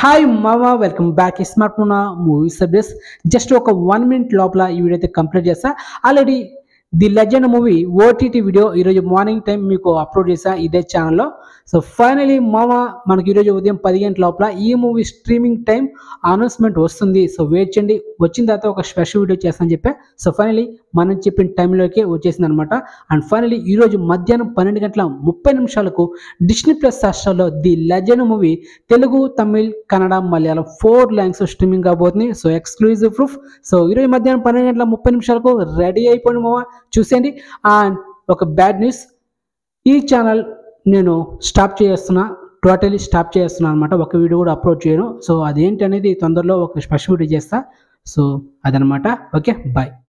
hi మామా welcome back smart phone movie subjects just ఒక one minute లోపల ఈ వీడియో అయితే కంప్లీట్ చేస్తా already the legend movie OTT video ఈరోజు మార్నింగ్ టైం మీకు అప్లోడ్ చేసా ఇదే ఛానల్లో సో ఫైనలీ మామ మనకి ఈరోజు ఉదయం పది గంటల లోపల ఈ మూవీ స్ట్రీమింగ్ టైం అనౌన్స్మెంట్ వస్తుంది సో వెయిట్ చేయండి వచ్చిన తర్వాత ఒక స్పెషల్ వీడియో చేస్తానని చెప్పా సో ఫైనలీ మనం చెప్పిన టైంలోకి వచ్చేసింది అనమాట అండ్ ఫైనలీ ఈరోజు మధ్యాహ్నం పన్నెండు గంటల ముప్పై నిమిషాలకు డిస్నీ ప్లస్ హాస్టల్లో the legend movie Telugu Tamil Kannada Malayalam four language streaming కాబోతుంది సో ఎక్స్క్లూజివ్ ప్రూఫ్ సో ఈరోజు మధ్యాహ్నం పన్నెండు గంటల ముప్పై నిమిషాలకు రెడీ అయిపోయింది మామ చూసేయండి అండ్ ఒక బ్యాడ్ న్యూస్ ఈ ఛానల్ నేను స్టాప్ చేస్తున్నా టోటలీ స్టాప్ చేస్తున్నాను అనమాట ఒక వీడియో కూడా అప్లోడ్ చేయను సో అదేంటి అనేది తొందరలో ఒక స్పెషల్ వీడియో చేస్తా సో అదనమాట ఓకే బాయ్